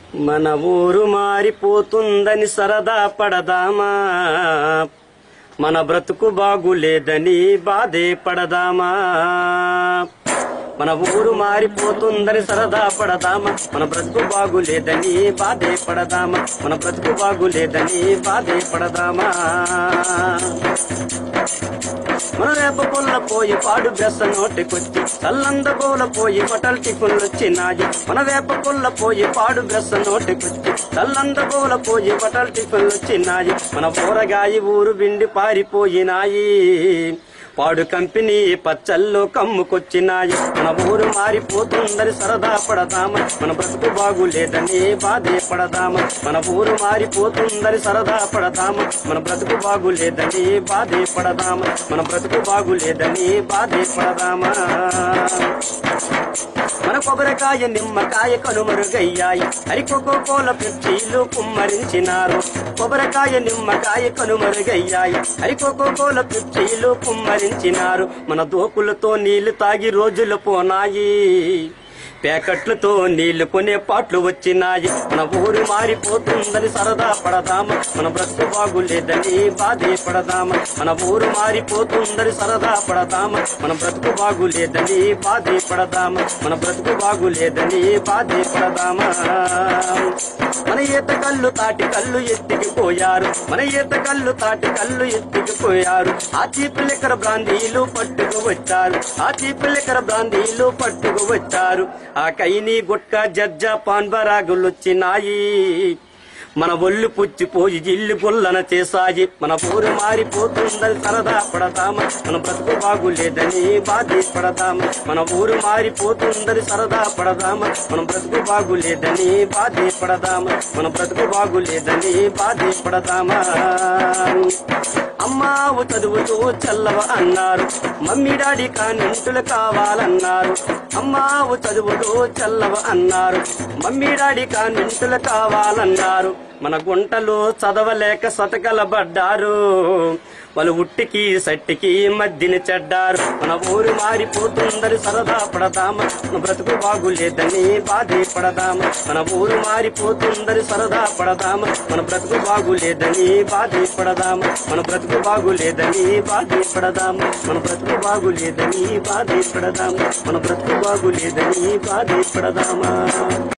మన ఊరు మారిపోతుందని సరదా పడదామా మన బ్రతుకు బాగులేదని బాధే పడదామా మన ఊరు మారిపోతుందని సరదా పడదామా మన బ్రతుకు బాగులేదని బాధే పడదామా మన బ్రతుకు బాగులేదని బాధే పడదామా మన రేప పొల్ల పోయి పాడు బ్రెస్స నోటికొచ్చి చల్లంద గోల పోయి హోటల్ టిఫిన్లు వచ్చినాయి మన వేప పొల్ల పోయి పాడు బ్రెస్స నోటికొచ్చి చల్లంద గోల పోయి హోటల్ టిఫిన్లు వచ్చినాయి మన ఊరగాయి ఊరు బిండి పారిపోయినాయి పాడు కంపెనీ పచ్చళ్ళు కమ్ముకొచ్చినాయి మన ఊరు మారిపోతుందని సరదా పడదామా మన బ్రతుకు బాగులేదని బాధే పడదామా మన ఊరు మారిపోతుందని సరదా పడదామా మన బ్రతుకు బాగులేదని బాధే పడదామా మన బ్రతుకు బాగులేదని బాధే పడదామా మన కొబ్బరికాయ నిమ్మకాయ కనుమరుగయ్యాయి అరికొకో కోల పిచ్చీలు కుమ్మరించినారు కొబ్బరికాయ నిమ్మకాయ కనుమరుగయ్యాయి అరికొకో కోల పిచ్చీలు కుమ్మరించినారు మన దోకులతో నీళ్లు తాగి రోజులు పోనాయి ప్యాకెట్లతో నీళ్లు కొనే పాటలు వచ్చినాయి మన ఊరు మారిపోతుందని సరదా పడదామా మన బ్రతుకు బాగులేదని బాధే పడదామా మన ఊరు మారిపోతుందని సరదా పడదామా మన బ్రతుకు బాగులేదని బాధే పడదామా మన బ్రతుకు బాగులేదని బాధే పడదామా మన ఈత కళ్ళు తాటి కళ్ళు ఎత్తికిపోయారు మన ఈత కళ్ళు తాటి కళ్ళు ఎత్తికిపోయారు ఆ చీపు లెక్కర బ్రాందీలు పట్టుకు వచ్చారు ఆ చీపు లెక్కర బ్రాందీలు పట్టుకు వచ్చారు ఆ కైని గుట్క జజ్జ పాన్ బరాగులొచ్చినాయి మన ఒళ్ళు పుచ్చిపోయి ఇల్లు గుల్లన చేసాయి మన ఊరు మారిపోతుందని సరదా పడతామా మన బ్రతుకు బాగులేదని బాధే పడతామా మన ఊరు మారిపోతుందని సరదా పడదామా మన బ్రతుకు బాగులేదని బాధే పడదామా మన బ్రతుకు బాగులేదని బాధే పడదామా అమ్మావు చదువుతూ చల్లవ అన్నారు మమ్మీ డాడీ కానింటులు కావాలన్నారు అమ్మావు చదువుతూ చల్లవ అన్నారు మమ్మీ డాడీ కానింటులు కావాలన్నారు మన గుంటలు చదవలేక సతకలబడ్డారు వాళ్ళు ఉట్టికి సట్టికి మధ్యని చెడ్డారు మన ఊరు మారిపోతుందని సరదా పడదామా మన బ్రతుకు బాగులేదని బాధే పడదామా మన ఊరు మారిపోతుందని సరదా పడదామా మన బ్రతుకు బాగులేదని బాధే పడదామా మన బ్రతుకు బాగులేదని బాధే పడదామా మన బ్రతుకు బాగులేదని బాధే పడదామా మన బ్రతుకు బాగులేదని బాధే పడదామా